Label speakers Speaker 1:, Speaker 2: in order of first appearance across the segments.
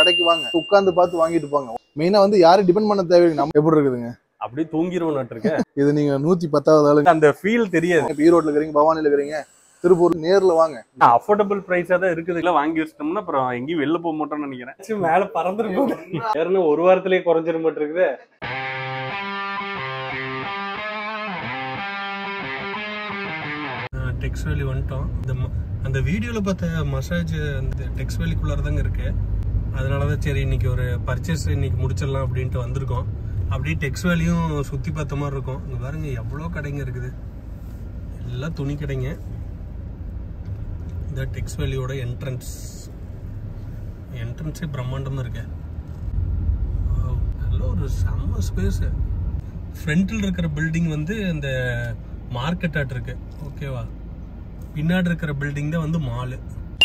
Speaker 1: கடைக்கு வாங்க உட்கார்ந்து பார்த்து வாங்கிட்டு போங்க மெயினா வந்து யாரும் டிபெண்ட் பண்ண தேவையில்லை நம்ம எப்படி இருக்குதுங்க
Speaker 2: அப்படியே தூங்கிருவோம் இருக்கேன்
Speaker 1: இது நீங்க நூத்தி பத்தாவது ஆளுங்க
Speaker 2: அந்த ஃபீல் தெரியாது
Speaker 1: இப்ப ஈரோட்ல இருக்கிறீங்க பவானில இருக்கிறீங்க திருப்பூர் நேர்ல வாங்க
Speaker 2: அஃபோர்டபுள் பிரைஸா தான் இருக்குது இல்ல வாங்கி வச்சிட்டோம்னா அப்புறம் எங்கேயும் வெளில போக மாட்டோம்னு நினைக்கிறேன் மேல பறந்துருக்கும் ஏன்னா ஒரு வாரத்திலேயே குறைஞ்சிட மாட்டிருக்குது டெக்ஸ் வேலி வந்துட்டோம் இந்த ம- அந்த வீடியோவில் பார்த்த மசாஜ் அந்த டெக்ஸ் வேலிக்குள்ளார தாங்க இருக்கு அதனால தான் சரி இன்னைக்கு ஒரு பர்ச்சேஸ் இன்னைக்கு முடிச்சிடலாம் அப்படின்ட்டு வந்திருக்கோம் அப்படியே டெக்ஸ் வேலியும் சுற்றி பார்த்த மாதிரி இருக்கும் இங்கே பாருங்க எவ்வளோ கடைங்க இருக்குது எல்லாம் துணி கடைங்க இந்த டெக்ஸ் வேலியோட என்ட்ரன்ஸ் என்ட்ரன்ஸே பிரம்மாண்டமாக இருக்கு Wow, நல்ல ஒரு செம்ம ஸ்பேஸ் ஃப்ரண்ட்டில் இருக்கிற பில்டிங் வந்து இந்த மார்க்கெட் ஆட் இருக்கு ஓகேவா பின்னாடி இருக்கிற பில்டிங் தான் வந்து மாலு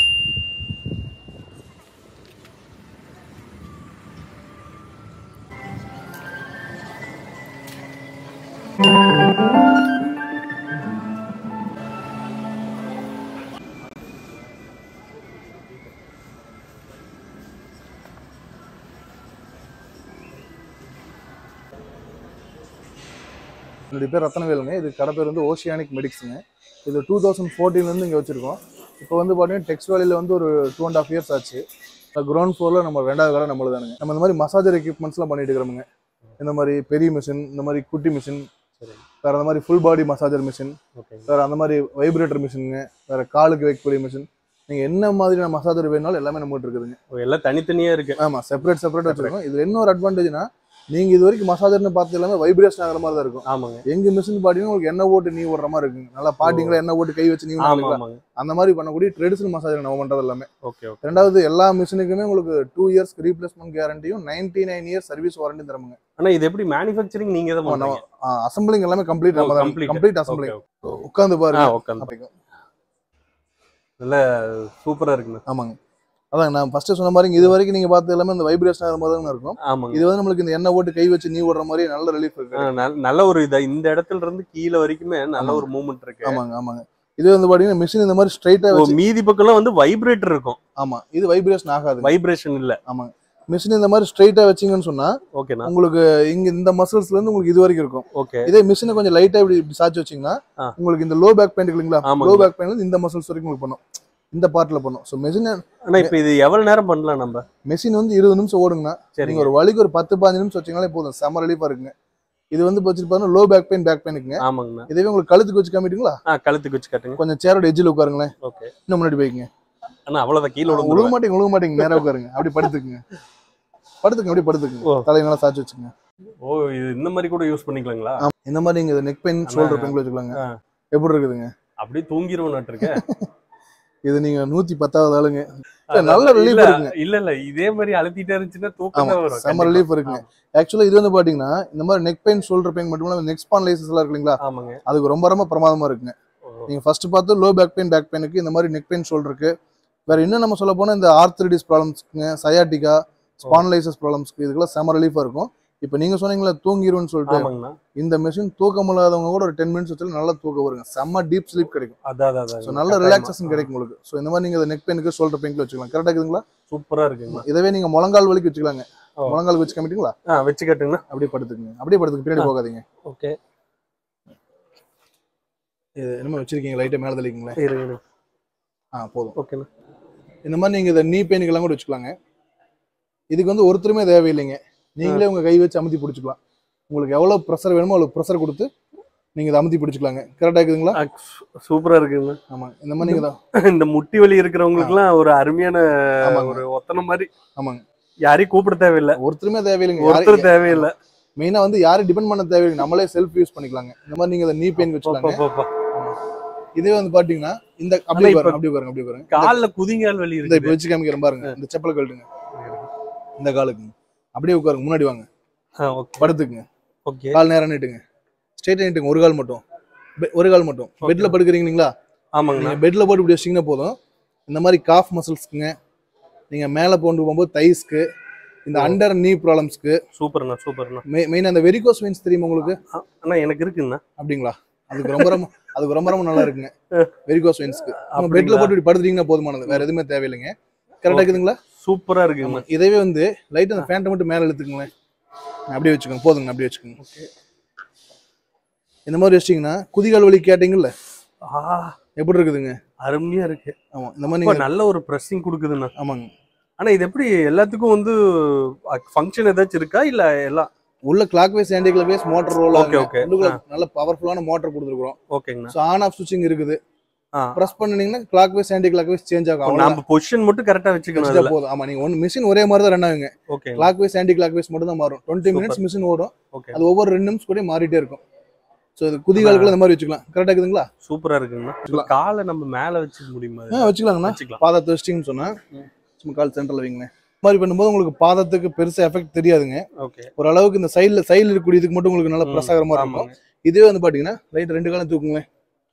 Speaker 1: என்னுடைய பேர் ரத்னவேலுங்க இது கடை பேர் வந்து ஓஷியானிக் மெடிக்ஸுங்க இது டூ தௌசண்ட் ஃபோர்டீன்லேருந்து இங்கே வச்சிருக்கோம் இப்போ வந்து பார்த்தீங்கன்னா டெக்ஸ் வேலியில் வந்து ஒரு டூ அண்ட் ஆஃப் இயர்ஸ் ஆச்சு கிரவுண்ட் ஃப்ளோரில் நம்ம ரெண்டாவது கடை நம்மளது தானுங்க நம்ம இந்த மாதிரி மசாஜர் எக்யூப்மெண்ட்ஸ்லாம் பண்ணிட்டு இருக்கிறோமுங்க இந்த மாதிரி பெரிய மிஷின் இந்த மாதிரி குட்டி மிஷின் வேற அந்த மாதிரி full body massager machine
Speaker 2: okay
Speaker 1: வேற அந்த மாதிரி வைப்ரேட்டர் மிஷினுங்க வேற காலுக்கு வைக்கக்கூடிய மிஷின் நீங்க என்ன மாதிரியான மசாஜர் வேணாலும் எல்லாமே நம்ம கிட்ட இருக்குதுங்க
Speaker 2: எல்லாம் தனித்தனியா இருக்கு
Speaker 1: ஆமா செப்பரேட் செப்பரேட் வச்சிருக்கோம் இதுல இன்னொரு அட்வான்டேஜ்னா நீங்க இது வரைக்கும் மசாஜர்னு பார்த்து எல்லாமே வைப்ரேஷன் ஆகிற மாதிரி தான் இருக்கும்
Speaker 2: ஆமாங்க
Speaker 1: எங்க மிஷின் பாட்டினா உங்களுக்கு என்ன ஓட்டு நீ ஓடுற மாதிரி இருக்குங்க நல்லா பாட்டிங்களா என்ன ஓட்டு கை வச்சு நீ
Speaker 2: ஆமா
Speaker 1: விடுறீங்களா?
Speaker 2: ஆமாங்க
Speaker 1: அந்த மாதிரி பண்ணக்கூடிய ட்ரெடிஷனல் மசாஜர் நம்ம பண்றது எல்லாமே
Speaker 2: ஓகே ஓகே
Speaker 1: ரெண்டாவது எல்லா மிஷினுக்குமே உங்களுக்கு டூ இயர்ஸ் ரீப்ளேஸ்மெண்ட் கேரண்டியும் ninety nine years service warranty தரமுங்க
Speaker 2: ஆனா இது எப்படி மேனுஃபேக்சரிங் நீங்க தான் பண்றீங்க
Speaker 1: அசம்பிளிங் எல்லாமே கம்ப்ளீட் நம்ம
Speaker 2: ஓ,
Speaker 1: தான்
Speaker 2: complete.
Speaker 1: Complete
Speaker 2: okay
Speaker 1: assembling
Speaker 2: okay
Speaker 1: உட்காந்து
Speaker 2: ஆ
Speaker 1: பாருங்க
Speaker 2: உட்காந்து
Speaker 1: அப்படிங்க.
Speaker 2: சூப்பரா இருக்குண்ணா
Speaker 1: ஆமாங்க அதான் நான் ஃபர்ஸ்ட் சொன்ன மாதிரி இது வரைக்கும் நீங்க பார்த்து எல்லாமே இந்த வைப்ரேஷன் ஆகிற மாதிரி தான் இருக்கும்
Speaker 2: ஆமாங்க
Speaker 1: இது வந்து நம்மளுக்கு இந்த எண்ணெய் ஓட்டு கை வச்சு நீ ஓடுற மாதிரி நல்ல ரிலீஃப் இருக்கு
Speaker 2: ஆ, நல்ல- நல்ல ஒரு இதா இந்த இடத்துல இருந்து கீழே வரைக்குமே நல்ல
Speaker 1: ஆமாங்க.
Speaker 2: ஒரு மூவ்மெண்ட் இருக்கு
Speaker 1: ஆமாங்க ஆமாங்க இது வந்து பாத்தீங்கன்னா மிஷின் இந்த மாதிரி ஸ்ட்ரைட்டா
Speaker 2: ஓ,
Speaker 1: வச்சு
Speaker 2: மீதி பக்கம்லாம் வந்து வைப்ரேட்டர் இருக்கும்
Speaker 1: ஆமா இது வைப்ரேஷன் ஆகாது
Speaker 2: வைப்ரேஷன் இல்ல
Speaker 1: ஆமாங்க மிஷின் இந்த மாதிரி ஸ்ட்ரைட்டா வச்சீங்கன்னு சொன்னா
Speaker 2: ஓகேண்ணா
Speaker 1: உங்களுக்கு இங்க இந்த மசில்ஸ்ல இருந்து உங்களுக்கு இது வரைக்கும் இருக்கும்
Speaker 2: ஓகே
Speaker 1: இதே மிஷினை கொஞ்சம் லைட்டா இப்படி இப்படி சாச்சு வச்சீங்கன்னா
Speaker 2: ஆ.
Speaker 1: உங்களுக்கு இந்த லோ பேக் பெயின் இல்லைங்களா
Speaker 2: ஆமாங்க.
Speaker 1: லோ பேக் பெயின் இந்த மசில்ஸ் வரைக்கும் உங்களுக்கு பண்ணும் இந்த பார்ட்ல பண்ணும் ஸோ மெஷின்
Speaker 2: ஆனா இப்ப இது எவ்வளவு நேரம் பண்ணலாம் நம்ம
Speaker 1: மெஷின் வந்து இருபது நிமிஷம் ஓடுங்கண்ணா நீங்க
Speaker 2: சரிங்க
Speaker 1: ஒரு வலிக்கு ஒரு பத்து பாஞ்சு நிமிஷம் வச்சீங்களே போதும் செம ரிலீஃபா இருக்குங்க இது வந்து வச்சுட்டு பாருங்க லோ பேக் பெயின் பேக் பெயினுக்குங்க
Speaker 2: ஆமாங்கண்ணா
Speaker 1: இதுவே உங்களுக்கு கழுத்துக்கு வச்சு காமிட்டீங்களா
Speaker 2: ஆ கழுத்துக்கு வச்சு கட்டுங்க
Speaker 1: கொஞ்சம் சேரோட எஜ்ஜில் உட்காருங்களேன்
Speaker 2: ஓகே
Speaker 1: இன்னும் முன்னாடி போய்க்குங்க
Speaker 2: ஆனா அவ்வளவுதான் கீழே
Speaker 1: உழுக
Speaker 2: விழுந்துருவேன்.
Speaker 1: மாட்டீங்க உழுக மாட்டீங்க நேரா உட்காருங்க அப்படி படுத்துக்குங்க படுத்துங்க அப்படி படுத்துக்குங்க
Speaker 2: ஓ.
Speaker 1: தலையை நல்லா சாச்சு வச்சுங்க
Speaker 2: ஓ இது இந்த மாதிரி கூட யூஸ் பண்ணிக்கலாங்களா
Speaker 1: ஆமா. இந்த மாதிரி நீங்க நெக் பெயின்
Speaker 2: ஆனா-
Speaker 1: ஷோல்டர் பெயின் வச்சுக்கலாங்க
Speaker 2: ஆ.
Speaker 1: எப்படி இருக்குதுங்க
Speaker 2: அப்படியே தூங்கிருவோம் இருக்கேன்
Speaker 1: இது நீங்க நூத்தி பத்தாவது ஆளுங்க இல்ல, நல்ல relief
Speaker 2: இல்ல
Speaker 1: இருக்குங்க.
Speaker 2: இல்ல இல்ல இதே மாதிரி அழுத்திட்டே இருந்துச்சுன்னா தூக்கம்
Speaker 1: ஆமா
Speaker 2: தான் வரும்
Speaker 1: செம
Speaker 2: கண்டிப்பா.
Speaker 1: ரிலீஃப் இருக்குங்க ஆக்சுவலா இது வந்து பாத்தீங்கன்னா இந்த மாதிரி நெக் பெயின் ஷோல்டர் பெயின் மட்டும் இல்லாம நெக் ஸ்பான் லைசஸ் எல்லாம் இருக்கு இல்லைங்களா
Speaker 2: ஆமாங்க
Speaker 1: அதுக்கு ரொம்ப ரொம்ப பிரமாதமா இருக்குங்க
Speaker 2: ஓ,
Speaker 1: நீங்க ஃபர்ஸ்ட் பார்த்து லோ பேக் பெயின் பேக் பெயினுக்கு இந்த மாதிரி நெக் பெயின் ஷோல்டருக்கு வேற இன்னும் நம்ம சொல்ல போனா இந்த ஆர்த்ரிடிஸ் ப்ராப்ளம்ஸ்க்குங்க சயாட்டிகா ஸ்பான்லைசஸ் ப்ராப்ளம்ஸ்க்கு இதுக்கெல்லாம் செம ரிலீஃபா இருக்கும் இப்போ நீங்க சொன்னீங்களா தூங்கிரும்னு சொல்லிட்டு
Speaker 2: ஆமாங்கண்ணா
Speaker 1: இந்த மெஷின் தூக்கம் இல்லாதவங்க கூட ஒரு டென் மினிட்ஸ் வச்சாலும் நல்லா தூக்கம் வருங்க செம்ம டீப் ஸ்லீப் கிடைக்கும்
Speaker 2: அதான் அதான், அதான்
Speaker 1: ஸோ நல்ல
Speaker 2: கட்டாயமா.
Speaker 1: ரிலாக்ஸேஷன் கிடைக்கும் உங்களுக்கு ஸோ இந்த மாதிரி நீங்க நெக் பெயினுக்கு ஷோல்டர் பெயினுக்கு வச்சுக்கலாம் கரெக்டாக இருக்குதுங்களா
Speaker 2: சூப்பரா இருக்குங்கண்ணா
Speaker 1: இதவே நீங்க முழங்கால் வலிக்கு வச்சுக்கலாங்க
Speaker 2: ஓ.
Speaker 1: முழங்கால் வச்சு காமிட்டீங்களா
Speaker 2: ஆ வச்சு கட்டுங்கண்ணா
Speaker 1: அப்படியே படுத்துக்குங்க அப்படியே படுத்துக்கு பின்னாடி போகாதீங்க
Speaker 2: ஓகே
Speaker 1: இது என்னமோ வச்சிருக்கீங்க லைட்டை மேலே தள்ளிக்கிங்களேன்
Speaker 2: இருங்க
Speaker 1: ஆ போதும்
Speaker 2: ஓகேண்ணா
Speaker 1: இந்த மாதிரி நீங்க இதை நீ பெயினுக்கெல்லாம் கூட வச்சுக்கலாங்க இதுக்கு வந்து ஒருத்தருமே தேவையில்லைங்க நீங்களே உங்க கை வச்சு அமுத்தி பிடிச்சிக்கலாம் உங்களுக்கு எவ்வளவு ப்ரெஷர் வேணுமோ அவ்வளவு ப்ரெஷர் கொடுத்து நீங்க இதை அமுத்தி பிடிச்சிக்கலாங்க கரெக்டாக இருக்குதுங்களா
Speaker 2: ஆ, சூ- சூப்பரா இருக்குங்கண்ணா
Speaker 1: ஆமாங்க இந்த மாதிரி நீங்க தான்
Speaker 2: இந்த முட்டி வலி இருக்கிறவங்களுக்குலாம் ஒரு அருமையான
Speaker 1: ஆமாங்க
Speaker 2: ஒரு ஒத்தனை மாதிரி
Speaker 1: ஆமாங்க
Speaker 2: யாரையும் கூப்பிட தேவையில்லை
Speaker 1: ஒருத்தருமே தேவையில்லைங்க
Speaker 2: ஒருத்தர் தேவையில்லை
Speaker 1: மெயினா வந்து யாரும் டிபெண்ட் பண்ண தேவையில்லை நம்மளே செல்ஃப் யூஸ் பண்ணிக்கலாங்க இந்த மாதிரி நீங்க இதை நீ பெயின் வச்சுக்கலாங்க
Speaker 2: பா, பா, பா.
Speaker 1: இதே வந்து பாத்தீங்கன்னா இந்த அப்படி
Speaker 2: ஆனா இப்ப-
Speaker 1: பாருங்க அப்படி பாருங்க அப்படி பாருங்க
Speaker 2: கால்ல குதிங்கால் வலி
Speaker 1: இந்த
Speaker 2: இருக்கு
Speaker 1: இப்ப வச்சு காமிக்கிறேன் பாருங்க இந்த செப்பல் கழட்டுங்க இந்த காலுக்கு அப்படியே உட்காருங்க முன்னாடி வாங்க
Speaker 2: ஓகே
Speaker 1: படுத்துக்குங்க
Speaker 2: ஓகே
Speaker 1: கால் நேரம் நீட்டுங்க ஸ்ட்ரைட் நீட்டுங்க ஒரு கால் மட்டும் பெ- ஒரு கால் மட்டும் பெட்ல படுக்கிறீங்க இல்லைங்களா
Speaker 2: ஆமாங்கண்ணா
Speaker 1: நீங்க பெட்ல போட்டு இப்படி வச்சீங்கன்னா போதும் இந்த மாதிரி காஃப் மசில்ஸ்க்குங்க நீங்க மேல போண்டு போகும்போது தைஸ்க்கு இந்த அண்டர் நீ ப்ராப்ளம்ஸ்க்கு
Speaker 2: சூப்பர்ண்ணா சூப்பர்ண்ணா
Speaker 1: மெயின் அந்த வெரிகோஸ் வெயின்ஸ் தெரியுமா உங்களுக்கு
Speaker 2: அண்ணா எனக்கு இருக்குங்கண்ணா
Speaker 1: அப்படிங்களா அதுக்கு ரொம்ப ரொம்ப அதுக்கு ரொம்ப ரொம்ப நல்லா இருக்குங்க வெரிகோஸ் வெயின்ஸ்க்கு நம்ம
Speaker 2: அப்படிங்களா?
Speaker 1: பெட்ல போட்டு இப்படி படுத்துட்டீங்கன்னா போதுமானது வேற எதுவுமே தேவையில்லைங்க கரெக்டா இருக்குதுங்களா
Speaker 2: சூப்பரா இருக்குங்க
Speaker 1: இதவே வந்து லைட் அந்த ஃபேண்ட்டை மட்டும் மேலே இழுத்துக்குங்களேன் அப்படியே வச்சுக்கோங்க போதுங்க அப்படியே வச்சுக்கோங்க இந்த மாதிரி வச்சிங்கன்னா குதிகால் வலி கேட்டீங்கல்ல
Speaker 2: ஆ
Speaker 1: எப்படி இருக்குதுங்க
Speaker 2: அருமையா இருக்கு
Speaker 1: ஆமா இந்த மாதிரி
Speaker 2: இப்ப
Speaker 1: நீங்க
Speaker 2: நல்ல ஒரு ப்ரெஸ்ஸிங் கொடுக்குதுண்ணா
Speaker 1: ஆமாங்க
Speaker 2: ஆனா இது எப்படி எல்லாத்துக்கும் வந்து ஃபங்க்ஷன் ஏதாச்சும் இருக்கா இல்ல எல்லாம்
Speaker 1: உள்ள clockwise anticlockwise motor roll
Speaker 2: Okay, okay.
Speaker 1: நல்ல பவர்ஃபுல்லான மோட்டர் கொடுத்துருக்கோம்
Speaker 2: ஓகேங்கண்ணா
Speaker 1: ஸோ ஆன் ஆஃப் சுவிட்சிங் இருக்குது
Speaker 2: ஆ.
Speaker 1: ப்ரெஸ் பண்ணீங்கன்னா clockwise anticlockwise change ஆகும் அவ்வளவுதான்.
Speaker 2: நம்ம பொசிஷன் மட்டும் கரெக்டா வச்சுக்கணும்
Speaker 1: வச்சுட்டா
Speaker 2: அதுல
Speaker 1: போதும் ஆமா நீங்க ஒன்னு மிஷின் ஒரே மாதிரி தான் ரன் ஆகுங்க
Speaker 2: okay
Speaker 1: clockwise anticlockwise மட்டும் தான் மாறும் டுவெண்ட்டி
Speaker 2: Super.
Speaker 1: மினிட்ஸ் மிஷின் ஓடும்
Speaker 2: ஓகே
Speaker 1: அது ஒவ்வொரு ரெண்டு நிமிஷம் கூட மாறிட்டே இருக்கும் ஸோ இது குதிகாலுக்குள்ள இந்த மாதிரி வச்சுக்கலாம் கரெக்டா இருக்குதுங்களா
Speaker 2: சூப்பரா இருக்குங்கண்ணா
Speaker 1: வச்சுக்கலாம்.
Speaker 2: காலை நம்ம மேல வச்சுக்க முடியுமா
Speaker 1: ஆ வச்சுக்கலாங்கண்ணா
Speaker 2: வச்சுக்கலாம்
Speaker 1: பாதத்தை வச்சிட்டிங்கன்னு சொன்னா
Speaker 2: ம்.
Speaker 1: சும்மா கால் சென்டர்ல வைங்களேன் இந்த மாதிரி பண்ணும்போது உங்களுக்கு பாதத்துக்கு பெருசா எஃபெக்ட் தெரியாதுங்க
Speaker 2: ஓகே
Speaker 1: ஒரு அளவுக்கு இந்த சைடுல சைடுல இருக்கக்கூடிய இதுக்கு மட்டும் உங்களுக்கு நல்லா
Speaker 2: ம்,
Speaker 1: ப்ரெஸ் ஆகிற மாதிரி இருக்கும்
Speaker 2: ஆமாங்க
Speaker 1: இதுவே வந்து பாத்தீங்கன்னா ரைட் ரெண்டு காலம் தூக்குங்களேன்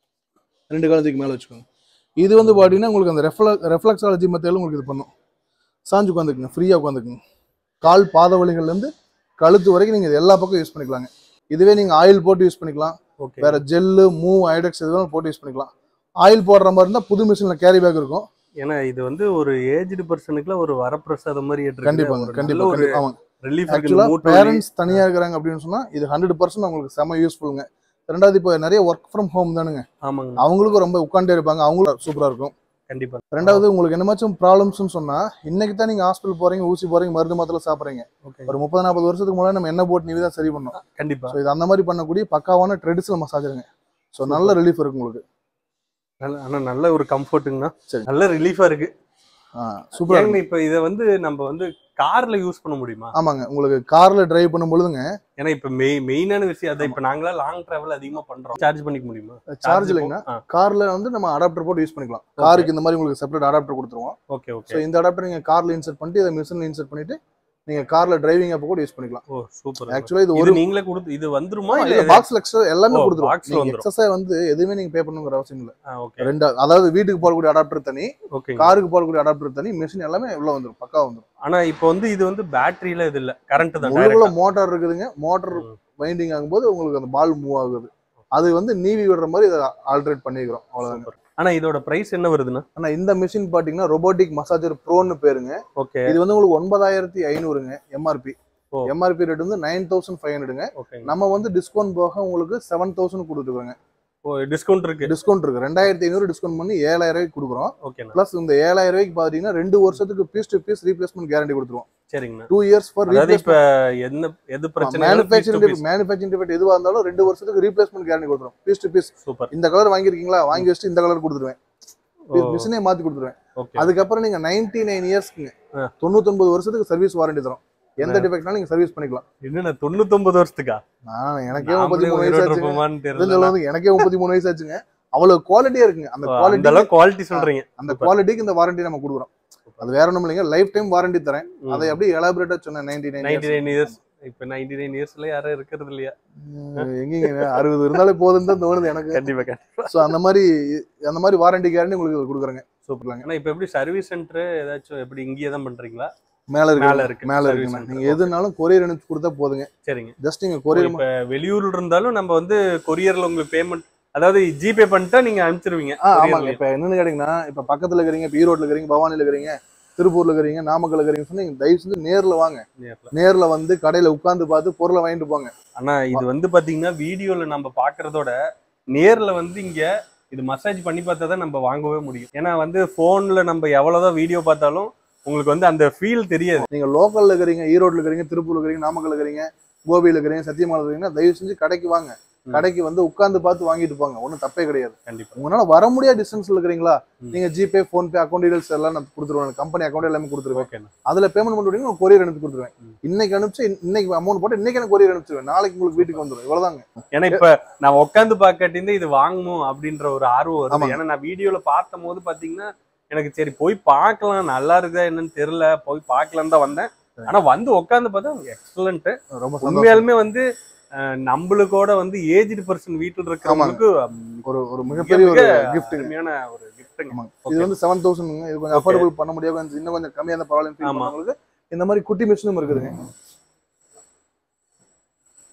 Speaker 1: ரெண்டு காலம் தூக்கி மேல வச்சுக்கோங்க இது வந்து பாத்தீங்கன்னா உங்களுக்கு அந்த ரெஃப்ளக் ரெஃப்ளக்ஸாலஜி மெத்தேடும் உங்களுக்கு இது பண்ணும் சாஞ்சு உட்காந்துக்குங்க ஃப்ரீயா உட்காந்துக்குங்க கால் பாத வலிகள்ல இருந்து கழுத்து வரைக்கும் நீங்க இது எல்லா பக்கம் யூஸ் பண்ணிக்கலாங்க இதுவே நீங்க ஆயில் போட்டு யூஸ் பண்ணிக்கலாம்
Speaker 2: ஓகே
Speaker 1: வேற ஜெல்லு மூவ் ஐடெக்ஸ் எது வேணாலும் போட்டு யூஸ் பண்ணிக்கலாம் ஆயில் போடுற மாதிரி இருந்தா புது மிஷின்ல கேரி பேக் இருக்கும்
Speaker 2: ஏன்னா இது வந்து ஒரு ஏஜ்டு பர்சனுக்குலாம் ஒரு வரப்பிரசாதம் மாதிரி ஏற்று
Speaker 1: கண்டிப்பாங்க கண்டிப்பா
Speaker 2: ஒரு
Speaker 1: கண்டிப்பா ஆமாங்க
Speaker 2: ரிலீஃப்
Speaker 1: ஆக்சுவலா
Speaker 2: இருக்கு
Speaker 1: பேரண்ட்ஸ் தனியா இருக்கிறாங்க அப்படின்னு சொன்னா இது ஹண்ட்ரட் பர்சன்ட் அவங்களுக்கு செம யூஸ்ஃபுல்லுங்க ரெண்டாவது இப்போ நிறைய ஒர்க் ஃப்ரம் ஹோம் தானுங்க
Speaker 2: ஆமாங்க
Speaker 1: அவங்களுக்கும் ரொம்ப உட்காண்டே இருப்பாங்க அவங்களும் சூப்பரா இருக்கும்
Speaker 2: கண்டிப்பா
Speaker 1: ரெண்டாவது உங்களுக்கு என்னமாச்சும் ப்ராப்ளம்ஸ்னு சொன்னா இன்னைக்கு தான் நீங்க ஹாஸ்பிட்டல் போறீங்க ஊசி போறீங்க மருந்து மாத்திரை சாப்பிடுறீங்க
Speaker 2: ஓகே
Speaker 1: ஒரு முப்பது நாற்பது வருஷத்துக்கு முன்னாடி நம்ம என்ன போட்டு நீவி தான் சரி பண்ணோம்
Speaker 2: கண்டிப்பா
Speaker 1: ஸோ இது அந்த மாதிரி பண்ணக்கூடிய பக்காவான ட்ரெடிஷனல் மசாஜருங்க ஸோ நல்ல ரிலீஃப் இருக்கும் உங்களுக்கு
Speaker 2: நல்ல ஆனா நல்ல ஒரு கம்ஃபர்ட்டுங்கண்ணா
Speaker 1: சரி.
Speaker 2: நல்ல ரிலீஃபா இருக்கு
Speaker 1: சூப்பரா
Speaker 2: ஏங்க இப்ப இத வந்து நம்ம வந்து கார்ல யூஸ் பண்ண முடியுமா
Speaker 1: ஆமாங்க உங்களுக்கு கார்ல டிரைவ் பண்ணும் பொழுதுங்க
Speaker 2: ஏன்னா இப்ப மெய் மெயினான விஷயம் அதான் இப்ப நாங்களா லாங் டிராவல் அதிகமா பண்றோம் சார்ஜ் பண்ணிக்க முடியுமா
Speaker 1: சார்ஜ் இல்லைங்கன்னா கார்ல வந்து நம்ம அடாப்டர் போட்டு யூஸ் பண்ணிக்கலாம் காருக்கு இந்த மாதிரி உங்களுக்கு செப்பரேட் அடாப்டர் கொடுத்துருவோம்
Speaker 2: ஓகே
Speaker 1: ஸோ
Speaker 2: ஓகே
Speaker 1: இந்த அடாப்டர் நீங்க கார்ல இன்சர்ட் பண்ணிட்டு இதை மிஷின்ல இன்சர்ட் பண்ணிட்டு நீங்க கார்ல டிரைவிங் அப்போ கூட யூஸ் பண்ணிக்கலாம்
Speaker 2: ஓ சூப்பர்
Speaker 1: ஆக்சுவலா இது
Speaker 2: இது
Speaker 1: ஒரு
Speaker 2: நீங்களே கொடுத்து இது வந்துருமா
Speaker 1: இல்ல
Speaker 2: இல்ல
Speaker 1: பாக்ஸ்ல எக்ஸ்ட்ரா எல்லாமே
Speaker 2: ஓ,
Speaker 1: கொடுத்துருவோம்
Speaker 2: box ல
Speaker 1: நீங்க
Speaker 2: வந்துரும்.
Speaker 1: எக்ஸஸா வந்து எதுவுமே நீங்க பே பண்ணணுங்கிற அவசியம் இல்ல
Speaker 2: ஓகே
Speaker 1: ரெண்டு அதாவது வீட்டுக்கு போடக்கூடிய அடாப்டர் தனி
Speaker 2: ஓகே
Speaker 1: காருக்கு போடக்கூடிய அடாப்டர் தனி மிஷின் எல்லாமே உள்ள வந்துரும் பக்கா வந்துரும்
Speaker 2: ஆனா இப்போ வந்து இது வந்து பேட்டரியில இது இல்ல கரண்ட் தான்
Speaker 1: உள்ளுக்குள்ள
Speaker 2: direct
Speaker 1: மோட்டார் இருக்குதுங்க மோட்டார்
Speaker 2: ம்.
Speaker 1: வைண்டிங் ஆகும்போது உங்களுக்கு அந்த பால் மூவ் ஆகுது அது வந்து நீவி விடுற மாதிரி இதை ஆல்ட்ரேட் பண்ணிக்கிறோம்
Speaker 2: ஆ.
Speaker 1: அவ்வளவுதாங்க
Speaker 2: Super. ஆனா இதோட பிரைஸ் என்ன வருதுன்னா
Speaker 1: ஆனா இந்த மிஷின் பாத்தீங்கன்னா ரொபோட்டிக் மசாஜர் ப்ரோன்னு பேருங்க
Speaker 2: ஓகே
Speaker 1: இது வந்து உங்களுக்கு ஒன்பதாயிரத்தி ஐநூறுங்க எம்ஆர்பி
Speaker 2: ஓ.
Speaker 1: எம்ஆர்பி ரேட் வந்து நைன் தௌசண்ட் ஃபைவ் ஹண்ட்ரடுங்க
Speaker 2: ஓகே
Speaker 1: நம்ம வந்து டிஸ்கவுண்ட் போக உங்களுக்கு செவன் தௌசண்ட் கொடுத்துருக்காங்க
Speaker 2: ஓ டிஸ்கவுண்ட் இருக்கு
Speaker 1: டிஸ்கவுண்ட் இருக்கு ரெண்டாயிரத்தி ஐநூறு டிஸ்கவுண்ட் பண்ணி ஏழாயிரம் ரூபாய்க்கு கொடுக்குறோம்
Speaker 2: ஓகேண்ணா
Speaker 1: பிளஸ் இந்த ஏழாயிரம் ரூபாய்க்கு பாத்தீங்கன்னா ரெண்டு வருஷத்துக்கு piece to piece replacement guarantee கொடுத்துருவோம்
Speaker 2: சரிங்கண்ணா
Speaker 1: டூ இயர்ஸ் ஃபார்
Speaker 2: அதாவது இப்ப என்ன எது பிரச்சனை
Speaker 1: மேனுஃபேக்சரிங் மேனுஃபேக்சரிங் டிஃபெக்ட் எதுவாக இருந்தாலும் ரெண்டு வருஷத்துக்கு ரீப்ளேஸ்மெண்ட் கேரண்டி கொடுத்துருவோம் பீஸ் டு பீஸ்
Speaker 2: சூப்பர்
Speaker 1: இந்த கலர் வாங்கியிருக்கீங்களா வாங்கி வச்சுட்டு இந்த கலர் கொடுத்துருவேன் மிஷினே மாத்தி கொடுத்துருவேன்
Speaker 2: ஓகே
Speaker 1: அதுக்கப்புறம் நீங்க நைன்டி நைன் இயர்ஸ்க்குங்க
Speaker 2: ஆ.
Speaker 1: தொண்ணூத்தொன்பது வருஷத்துக்கு சர்வீஸ் வாரண்டி தரும் எந்த டிஃபெக்ட்னாலும் நீங்க சர்வீஸ் பண்ணிக்கலாம்
Speaker 2: என்னண்ணா தொண்ணூத்தொன்பது வருஷத்துக்கா
Speaker 1: நான் எனக்கே முப்பத்தி
Speaker 2: நாமளே
Speaker 1: மூணு
Speaker 2: உயிரோட
Speaker 1: வயசு ஆச்சுங்க
Speaker 2: இருப்போமான்னு
Speaker 1: இதுன்னு
Speaker 2: தெரியல
Speaker 1: சொல்லுவது எனக்கே முப்பத்தி மூணு வயசு ஆச்சுங்க அவ்வளவு குவாலிட்டியா இருக்குங்க அந்த
Speaker 2: அந்த
Speaker 1: குவாலிட்டி
Speaker 2: அளவுக்கு குவாலிட்டி சொல்றீங்க
Speaker 1: அந்த குவாலிட்டிக்கு இந்த வாரண்டி நம்ம கொடுக்குறோம் அது வேற ஒண்ணும் இல்லைங்க லைஃப் டைம் வாரண்டி தரேன் அதை அப்படியே எலாபரேட்டா சொன்னேன் ninety
Speaker 2: ninety
Speaker 1: nine
Speaker 2: nine years இப்ப நைன்டி நைன் இயர்ஸ்ல யாரும் இருக்கிறது இல்லையா
Speaker 1: எங்கீங்க அறுபது இருந்தாலே போதுன்னு தான் தோணுது எனக்கு
Speaker 2: கண்டிப்பா கண்டிப்பா
Speaker 1: ஸோ அந்த மாதிரி அந்த மாதிரி வாரண்டி கேரண்டி உங்களுக்கு இதுல கொடுக்குறேங்க சூப்பர்லாங்க
Speaker 2: ஆனா இப்ப எப்படி சர்வீஸ் சென்டர் ஏதாச்சும் எப்படி இங்கேயே தான் பண்றீங்களா
Speaker 1: மேல இருக்கு
Speaker 2: மேல இருக்கு
Speaker 1: மேல
Speaker 2: service
Speaker 1: இருக்குங்க
Speaker 2: center.
Speaker 1: நீங்க எதுனாலும் கொரியர் அனுப்பிச்சு கொடுத்தா போதுங்க
Speaker 2: சரிங்க
Speaker 1: ஜஸ்ட் நீங்க கொரியர்
Speaker 2: இப்ப வெளியூர்ல இருந்தாலும் நம்ம வந்து கொரியர்ல உங்களுக்கு பேமெண்ட் அதாவது ஜிபே பண்ணிட்டா நீங்க அனுப்பிச்சிருவீங்க
Speaker 1: ஆ ஆமாங்க
Speaker 2: courierலயே.
Speaker 1: இப்ப என்னன்னு கேட்டீங்கன்னா இப்ப பக்கத்துல இருக்கிறீங்க இப்ப ஈரோட்ல இருக்கிறீங்க பவானில இருக்கிறீங்க திருப்பூர்ல இருக்கிறீங்க நாமக்கல் இருக்கிறீங்க சொன்னா நீங்க தயவு செஞ்சு நேர்ல வாங்க
Speaker 2: நேர்ல.
Speaker 1: நேர்ல வந்து கடையில உட்கார்ந்து பார்த்து பொருளை வாங்கிட்டு போங்க
Speaker 2: ஆனா இது வந்து பாத்தீங்கன்னா வீடியோல நம்ம பாக்குறதோட நேர்ல வந்து இங்க இது மசாஜ் பண்ணி பார்த்தா தான் நம்ம வாங்கவே முடியும் ஏன்னா வந்து போன்ல நம்ம எவ்வளவுதான் வீடியோ பார்த்தாலும் உங்களுக்கு வந்து அந்த ஃபீல் தெரியாது
Speaker 1: நீங்க லோக்கல்ல இருக்கிறீங்க ஈரோட்ல இருக்கிறீங்க திருப்பூர்ல இருக்கிறீங்க நாமக்கல் இருக்கிறீங்க கோபியில இருக்கிறீங்க சத்தியமலை இருக்கிறீங்கன்னா தயவு செஞ்சு கடைக்கு வாங்க
Speaker 2: ம்.
Speaker 1: கடைக்கு வந்து உட்கார்ந்து பார்த்து வாங்கிட்டு போங்க ஒன்றும் தப்பே கிடையாது
Speaker 2: கண்டிப்பா
Speaker 1: உங்களால வர முடியாத டிஸ்டன்ஸ்ல இருக்கிறீங்களா
Speaker 2: ம்.
Speaker 1: நீங்க ஜிபே போன்பே அக்கௌண்ட் டீடைல்ஸ் எல்லாம் நான் கொடுத்துருவேன் கம்பெனி அக்கௌண்ட் எல்லாமே கொடுத்துருவேன்
Speaker 2: ஓகேண்ணா
Speaker 1: அதுல பேமெண்ட் பண்ணிட்டு நான் கொரியர் அனுப்பி கொடுத்துருவேன்
Speaker 2: ம்.
Speaker 1: இன்னைக்கு அனுப்பிச்சு இன்னைக்கு அமௌண்ட் போட்டு இன்னைக்கு எனக்கு கொரியர் அனுப்பிச்சிருவேன் நாளைக்கு உங்களுக்கு வீட்டுக்கு வந்துடும் இவ்வளவுதாங்க
Speaker 2: ஏன்னா இப்ப நான் உட்காந்து பாக்காட்டிருந்து இது வாங்கணும் அப்படின்ற ஒரு ஆர்வம் வருது
Speaker 1: ஆமாங்க.
Speaker 2: ஏன்னா நான் வீடியோல பார்த்த போது பாத்தீங்கன்னா எனக்கு சரி போய் பார்க்கலாம் நல்லா இருக்குதா என்னன்னு தெரியல போய் பார்க்கலாம் தான் வந்தேன் ஆனா வந்து உட்காந்து பார்த்தா எக்ஸலண்ட்
Speaker 1: ரொம்ப சந்தோஷம்
Speaker 2: உண்மையாலுமே வந்து அஹ், நம்மளுக்கோட வந்து ஏஜ்டு பர்சன் வீட்டுல இருக்கிறவங்களுக்கு
Speaker 1: ஒரு ஒரு மிகப்பெரிய ஒரு
Speaker 2: மிக
Speaker 1: கிஃப்ட்
Speaker 2: அருமையான ஒரு கிஃப்ட்டுங்க
Speaker 1: ஆமாங்க. இது வந்து செவன் தௌசண்ட் இது கொஞ்சம்
Speaker 2: Okay.
Speaker 1: அஃபோர்டபுள் பண்ண முடியாது கொஞ்சம் இன்னும் கொஞ்சம் கம்மியான பரவாயில்ல ஃபீல்
Speaker 2: ஆமா.
Speaker 1: பண்ணவங்களுக்கு இந்த மாதிரி குட்டி மிஷினும் இருக்குதுங்க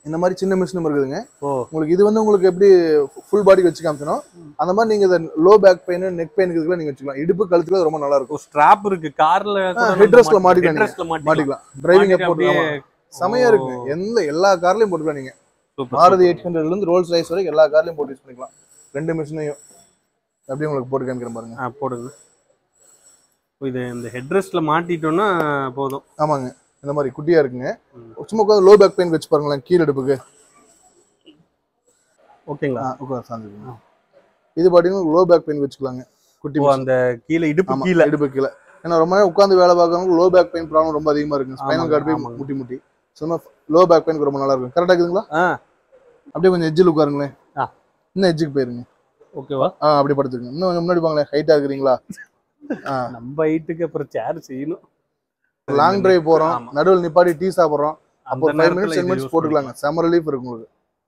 Speaker 1: இந்த மாதிரி சின்ன மிஷினும் இருக்குதுங்க
Speaker 2: ஓ
Speaker 1: உங்களுக்கு இது வந்து உங்களுக்கு எப்படி ஃபுல் பாடிக்கு வச்சு காமிச்சணும் அந்த மாதிரி நீங்க இதை low back pain neck pain இதுக்குள்ள நீங்க வச்சுக்கலாம் இடுப்பு கழுத்துல ரொம்ப நல்லா இருக்கும்
Speaker 2: ஸ்ட்ராப் இருக்கு கார்ல
Speaker 1: headrestல மாட்டிக்கலாம் நீங்க.
Speaker 2: ஹெட்ரெஸ்ட்ல மாட்டிக்கலாம்
Speaker 1: மாட்டிக்கலாம் டிரைவிங்
Speaker 2: மாட்டிட்டு
Speaker 1: போட்டு
Speaker 2: அப்படியே
Speaker 1: செமையா இருக்கு எந்த எல்லா கார்லயும் போட்டுக்கலாம் நீங்க
Speaker 2: சூப்பர்
Speaker 1: மாருதி எயிட் ஹண்ட்ரட்ல இருந்து ரோல்ஸ் ரைஸ் வரைக்கும் எல்லா கார்லயும் போட்டு யூஸ் பண்ணிக்கலாம் ரெண்டு மிஷினையும் அப்படியே உங்களுக்கு போட்டு காமிக்கிறேன் பாருங்க
Speaker 2: ஆ போடுங்க ஓ, இது இந்த ஹெட்ரெஸ்ட்ல மாட்டிட்டோம்னா போதும்
Speaker 1: ஆமாங்க இந்த மாதிரி குட்டியா இருக்குங்க
Speaker 2: ம்.
Speaker 1: சும்மா உட்காந்து லோ பேக் பெயின் வச்சு பாருங்களேன் கீழ் இடுப்புக்கு
Speaker 2: ஓகேங்களா
Speaker 1: ஆ, உட்காந்து சாஞ்சுக்கோங்க. இது பாத்தீங்கன்னா லோ பேக் பெயின் வச்சுக்கலாங்க குட்டி
Speaker 2: ஓ
Speaker 1: machine.
Speaker 2: அந்த கீழே இடுப்பு
Speaker 1: ஆமா,
Speaker 2: கீழே
Speaker 1: இடுப்பு கீழே ஏன்னா ரொம்ப நேரம் உட்காந்து வேலை பார்க்கறவங்க லோ பேக் பெயின் ப்ராப்ளம் ரொம்ப அதிகமா இருக்கு ஸ்பைனல்
Speaker 2: ஆமாங்க,
Speaker 1: கார்டு போய்
Speaker 2: ஆமாங்க.
Speaker 1: முட்டி முட்டி சும்மா லோ பேக் பெயின் ரொம்ப நல்லா இருக்கும் கரெக்டா இருக்குதுங்களா
Speaker 2: ஆ
Speaker 1: அப்படியே கொஞ்சம் எஜ்ஜில் உட்காருங்களேன்
Speaker 2: ஆ.
Speaker 1: இன்னும் எஜ்ஜுக்கு போயிருங்க
Speaker 2: ஓகேவா
Speaker 1: ஆ அப்படி படுத்துருங்க இன்னும் கொஞ்சம் முன்னாடி பாங்களேன் ஹைட்டா இருக்கிறீங்களா ஆ
Speaker 2: நம்ம ஹைட்டுக்கு அப்புறம் சேர் செய்யணும்
Speaker 1: லாங் டிரைவ் போறோம்
Speaker 2: ஆமா.
Speaker 1: நடுவில் நிப்பாட்டி டீ சாப்பிடுறோம் அப்போ
Speaker 2: அந்த
Speaker 1: ஃபைவ்
Speaker 2: நேரத்துல
Speaker 1: மினிட்ஸ்
Speaker 2: இது
Speaker 1: டென் மினிட்ஸ்
Speaker 2: use
Speaker 1: போட்டுக்கலாங்க செம ரிலீஃப் இருக்கு உங்களுக்கு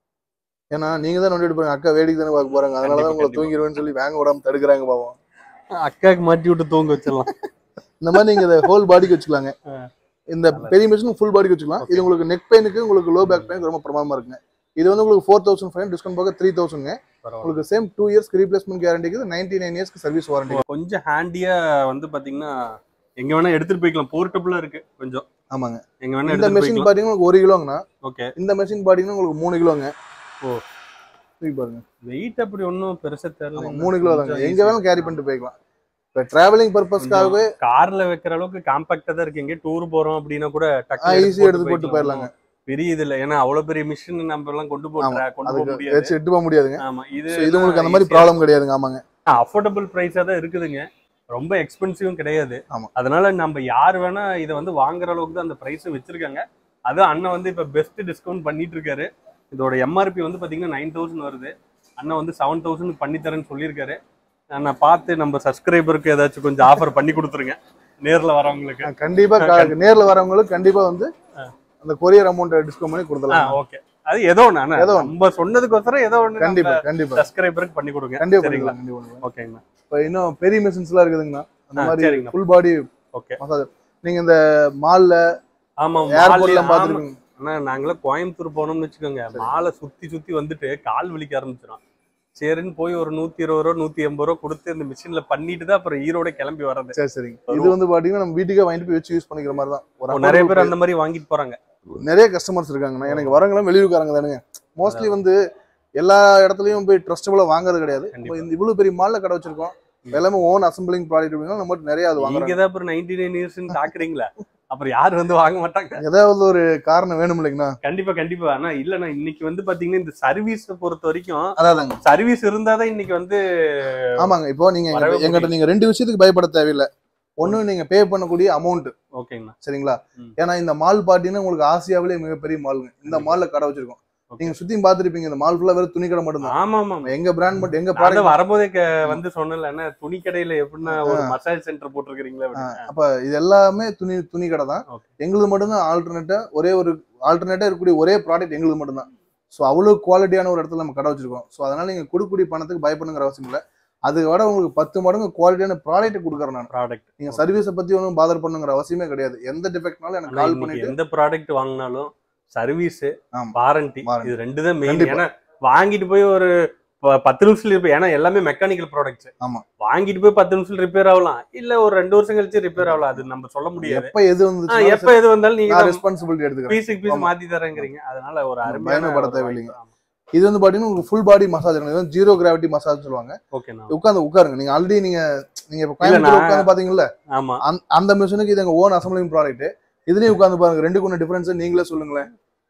Speaker 1: ஏன்னா நீங்க தான் வண்டி எடுப்பாங்க அக்கா வேடிக்கை தானே பார்க்க போறாங்க அதனால தான்
Speaker 2: கண்டிப்பா,
Speaker 1: உங்களை
Speaker 2: கண்டிப்பா.
Speaker 1: தூங்கிடுவேன்னு சொல்லி வேங்க விடாம தடுக்கிறாங்க பாவம்
Speaker 2: பண்ணிக்கலாம். அக்காக்கு மாட்டி விட்டு தூங்க வச்சிடலாம்
Speaker 1: இந்த மாதிரி நீங்க இதை ஹோல் பாடிக்கு வச்சுக்கலாங்க
Speaker 2: ஆ.
Speaker 1: இந்த பெரிய மிஷின் ஃபுல் பாடிக்கு வச்சுக்கலாம் இது உங்களுக்கு நெக் பெயினுக்கு உங்களுக்கு லோ பேக் பெயினுக்கு ரொம்ப பிரமாதமா இருக்குங்க இது வந்து உங்களுக்கு ஃபோர் தௌசண்ட் ஃபைவ் டிஸ்கவுண்ட் போக த்ரீ தௌசண்ட்ங்க
Speaker 2: பரவாயில்ல.
Speaker 1: உங்களுக்கு சேம் டூ இயர்ஸ் ரீப்ளேஸ்மெண்ட் கேரண்டிக்கு நைன்டி நைன் இயர்ஸ்க்கு சர்வீஸ் வாரண்டி
Speaker 2: கொஞ்சம் ஹேண்டியா வந்து பாத்தீங்கன்னா எங்க வேணா எடுத்துட்டு போய்க்கலாம் போர்ட்டபிளா இருக்கு கொஞ்சம்
Speaker 1: ஆமாங்க
Speaker 2: எங்க வேணா
Speaker 1: இந்த
Speaker 2: எடுத்துட்டு
Speaker 1: மெஷின்
Speaker 2: போய்க்கலாம்
Speaker 1: பாத்தீங்கன்னா உங்களுக்கு ஒரு கிலோங்கண்ணா
Speaker 2: ஓகே
Speaker 1: இந்த மெஷின் பாத்தீங்கன்னா உங்களுக்கு மூணு கிலோங்க
Speaker 2: ஓ.
Speaker 1: தூக்கி பாருங்க
Speaker 2: வெயிட் அப்படி ஒன்றும் பெருசா
Speaker 1: ஆமா,
Speaker 2: தெரியல
Speaker 1: மூணு கிலோ தாங்க எங்க வேணாலும் கேரி பண்ணிட்டு போய்க்கலாம் இப்போ டிராவலிங் பர்பஸ்க்காகவே
Speaker 2: கார்ல வைக்கிற அளவுக்கு காம்பாக்டா தான் இருக்கு எங்க டூர் போறோம் அப்படின்னா கூட
Speaker 1: ஈஸியா எடுத்து போட்டு போயிடலாங்க
Speaker 2: பெரிய இது இல்ல ஏன்னா அவ்வளவு பெரிய மிஷின் நம்ம எல்லாம் கொண்டு போற கொண்டு போக
Speaker 1: அதுக்கு
Speaker 2: முடியாது
Speaker 1: வச்சு எட்டு போக முடியாதுங்க
Speaker 2: ஆமா இது
Speaker 1: So, இது உங்களுக்கு அந்த மாதிரி ப்ராப்ளம் கிடையாதுங்க ஆமாங்க
Speaker 2: அஃபோர்டபுள் பிரைஸா தான் இருக்குதுங்க ரொம்ப எக்ஸ்பென்சிவும் கிடையாது
Speaker 1: ஆமா.
Speaker 2: அதனால நம்ம யார் வேணா இதை வந்து வாங்குற அளவுக்கு தான் அந்த பிரைஸ் வச்சிருக்காங்க அது அண்ணன் வந்து இப்ப பெஸ்ட் டிஸ்கவுண்ட் பண்ணிட்டு இருக்காரு இதோட எம்ஆர்பி வந்து பாத்தீங்கன்னா நைன் தௌசண்ட் வருது அண்ணன் வந்து செவன் தௌசண்ட் பண்ணி தரேன்னு சொல்லியிருக்காரு நான் பார்த்து நம்ம சப்ஸ்கிரைபருக்கு ஏதாச்சும் கொஞ்சம் ஆஃபர் பண்ணி கொடுத்துருங்க நேர்ல வரவங்களுக்கு
Speaker 1: அஹ் கண்டிப்பா க- நேர்ல வரவங்களுக்கு கண்டிப்பா வந்து அந்த கொரியர் அமௌண்ட் டிஸ்கவுண்ட் பண்ணி கொடுத்துடலாம்
Speaker 2: ஓகே அது ஏதோ ஒண்ணு அண்ணா.
Speaker 1: ஏதோ ஒண்ணு.
Speaker 2: நம்ம சொன்னதுக்கோசரம் ஏதோ ஒண்ணு
Speaker 1: கண்டிப்பா கண்டிப்பா
Speaker 2: சப்ஸ்கிரைபருக்கு பண்ணி கொடுங்க
Speaker 1: கண்டிப்பா
Speaker 2: சரிங்களா
Speaker 1: பண்ணிக்கலாம் கண்டிப்பா பண்ணிக்கலாம்.
Speaker 2: ஓகேங்கண்ணா
Speaker 1: இப்போ இன்னும் பெரிய மிஷின்ஸ் எல்லாம் இருக்குதுங்கண்ணா அந்த
Speaker 2: ஆ,
Speaker 1: மாதிரி
Speaker 2: சரிங்கண்ணா.
Speaker 1: ஃபுல் பாடி
Speaker 2: ஓகே
Speaker 1: மசாஜ் நீங்க இந்த மால்ல
Speaker 2: ஆமா
Speaker 1: ஏர்போர்ட்ல
Speaker 2: மால்ல-
Speaker 1: பாத்துருக்கீங்க
Speaker 2: ஆனா நாங்களாம் கோயம்புத்தூர் போனோம்னு வச்சுக்கோங்க மாலை சுத்தி சுத்தி வந்துட்டு கால் வலிக்க ஆரம்பிச்சிடும் சரின்னு போய் ஒரு நூத்தி இருபது ரூபா நூத்தி எண்பது ரூபா கொடுத்து அந்த மிஷின்ல பண்ணிட்டு தான் அப்புறம் ஈரோட கிளம்பி வர்றது
Speaker 1: சரி சரிங்க இது வந்து பாத்தீங்கன்னா நம்ம வீட்டுக்கே வாங்கிட்டு போய் வச்சு யூஸ் பண்ணிக்கிற மாதிரி தான் ஒரு
Speaker 2: இப்போ நிறைய
Speaker 1: affordable
Speaker 2: பேர் அந்த மாதிரி வாங்கிட்டு போறாங்க
Speaker 1: price. நிறைய கஸ்டமர்ஸ் இருக்காங்கண்ணா எனக்கு வரவங்களாம் வெளியூர்காரங்க தானுங்க மோஸ்ட்லி வந்து எல்லா இடத்துலயும் போய் ட்ரஸ்டபுளா வாங்குறது கிடையாது
Speaker 2: கண்டிப்பா.
Speaker 1: இப்போ இந்த இவ்வளவு பெரிய மால்ல கடை வச்சிருக்கோம் எல்லாமே ஓன் அசம்பிளிங் ப்ராடக்ட் அப்படின்னா நம்ம நிறைய அது
Speaker 2: நீங்க
Speaker 1: வாங்குறாங்க
Speaker 2: தான் அப்புறம் நைன்டி நைன் இயர்ஸ் தாக்குறீங்களா அப்புறம் யார் வந்து வாங்க மாட்டாங்க
Speaker 1: ஏதாவது ஒரு காரணம் வேணும் இல்லைங்கண்ணா
Speaker 2: கண்டிப்பா கண்டிப்பா ஆனா இல்லண்ணா இன்னைக்கு வந்து பாத்தீங்கன்னா இந்த சர்வீஸ் பொறுத்த வரைக்கும்
Speaker 1: அதாதாங்க
Speaker 2: சர்வீஸ் இருந்தாதான் இன்னைக்கு வந்து
Speaker 1: ஆமாங்க இப்போ நீங்க எங்கிட்ட-
Speaker 2: வரவே
Speaker 1: எங்கிட்ட நீங்க ரெண்டு விஷயத்துக்கு பயப்பட தேவையில்லை ஒண்ணு நீங்க பே பண்ணக்கூடிய அமௌண்ட்
Speaker 2: ஓகேங்கண்ணா
Speaker 1: சரிங்களா
Speaker 2: ம்.
Speaker 1: ஏன்னா இந்த மால் பாத்தீங்கன்னா உங்களுக்கு ஆசியாவிலே மிகப்பெரிய மாலுங்க இந்த மால்ல கடை வச்சிருக்கோம்
Speaker 2: Okay.
Speaker 1: நீங்க சுத்தி பாத்துருப்பீங்க இந்த மால் ஃபுல்லா வெறும் துணி கடை மட்டும்தான்
Speaker 2: ஆமா ஆமா ஆமா.
Speaker 1: எங்க பிராண்ட் மட்டும் எங்க
Speaker 2: அதான்
Speaker 1: ப்ராடக்ட்
Speaker 2: வரும்போதே க- வந்து சொன்னல என்ன துணி கடையில எப்படின்னா ஒரு மசாஜ் சென்டர் போட்டிருக்கீங்களா அப்படின்னு.
Speaker 1: அப்ப இது எல்லாமே துணி துணி கடை தான்
Speaker 2: Okay.
Speaker 1: எங்களுது மட்டும்தான் ஆல்டர்னேட்டா ஒரே ஒரு ஆல்டர்னேட்டா இருக்கக்கூடிய ஒரே ப்ராடக்ட் எங்களுது மட்டும்தான் ஸோ அவ்வளவு குவாலிட்டியான ஒரு இடத்துல நம்ம கடை வச்சிருக்கோம் ஸோ அதனால நீங்க கொடுக்கக்கூடிய பணத்துக்கு பயப்படுங்கிற அவசியம் இல்லை அதை விட உங்களுக்கு பத்து மடங்கு குவாலிட்டியான ப்ராடக்ட் கொடுக்குறேன் நான்
Speaker 2: ப்ராடக்ட்
Speaker 1: நீங்க சர்வீஸை பத்தி ஒன்றும் பாதர் பண்ணுங்கிற அவசியமே கிடையாது எந்த டிஃபெக்ட்னாலும் எனக்கு கால் பண்ணிட்டு
Speaker 2: எந்த ப்ராடக்ட் வாங்கினாலும் சர்வீஸ்
Speaker 1: ஆமா.
Speaker 2: Warranty
Speaker 1: Warranty.
Speaker 2: இது ரெண்டு தான் மெயின்
Speaker 1: கண்டிப்பா.
Speaker 2: ஏன்னா வாங்கிட்டு போய் ஒரு ப- பத்து நிமிஷத்துல இருப்ப ஏன்னா எல்லாமே மெக்கானிக்கல் ப்ராடக்ட்ஸ்
Speaker 1: ஆமா.
Speaker 2: வாங்கிட்டு போய் பத்து நிமிஷம் ரிப்பேர் ஆகலாம் இல்ல ஒரு ரெண்டு வருஷம் கழிச்சு ரிப்பேர் ஆகலாம் அது நம்ம சொல்ல முடியாது
Speaker 1: எப்ப எது
Speaker 2: ஆ,
Speaker 1: வந்து
Speaker 2: எப்ப எது வந்தாலும் நீங்க
Speaker 1: நான் ரெஸ்பான்சிபிலிட்டி எடுத்துக்கிறேன்
Speaker 2: பீஸுக்கு பீஸ்
Speaker 1: ஆமா.
Speaker 2: மாத்தி தரேங்கிறீங்க அதனால ஒரு
Speaker 1: ஆமா,
Speaker 2: அருமையான
Speaker 1: பயணப்பட
Speaker 2: ஒரு
Speaker 1: தேவையில்லைங்க.
Speaker 2: வாய்ப்பு. ஆமா.
Speaker 1: இது வந்து பாத்தீங்கன்னா உங்களுக்கு ஃபுல் பாடி மசாஜ் இது வந்து ஜீரோ கிராவிட்டி மசாஜ் சொல்லுவாங்க
Speaker 2: ஓகேண்ணா
Speaker 1: உட்காந்து உட்காருங்க நீங்க ஆல்ரெடி நீங்க நீங்க இப்ப
Speaker 2: இல்ல,
Speaker 1: கோயம்புத்தூர்
Speaker 2: நான்-
Speaker 1: உட்காந்து பாத்தீங்கல்ல
Speaker 2: ஆமா
Speaker 1: அந்த- அந்த மிஷினுக்கு இது எங்க ஓன் அசம்பிளிங் ப்ராடக்ட் இதுலயும் உட்காந்து பாருங்க ரெண்டுக்கு ஒன்று டிஃபரன்ஸ் நீங்களே சொல்லுங்களேன்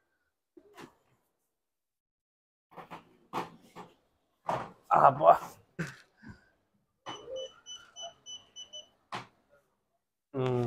Speaker 2: அப்பா ம்.